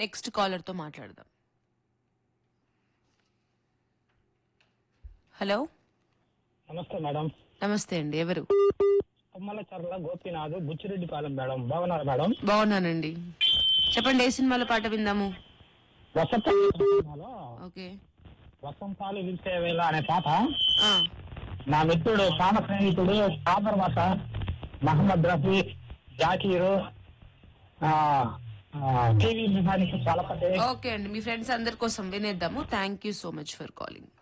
next caller తో మాట్లాడదాం hello నమస్తే మేడం నమస్తే అండి ఎవరు తుమ్మల చర్ల గోపీనాథ్ బుచ్చిరెడ్డిపాలెం మేడం బాగున్నారు మేడం బాగున్నానండి చెప్పండి ఏ సినిమాలో పాట విందాము వసంత సినిమాలో ఓకే వసంతాలు విరిసే వేళ అనే పాట ఆ, నా మిత్రుడు ప్రాణ స్నేహితుడు తర్వాత మహమ్మద్ రఫీ జాకీరు టీవీ మెకానిక్ చాలా ఓకే అండి మీ ఫ్రెండ్స్ అందరి కోసం వినేద్దాము thank you so much for calling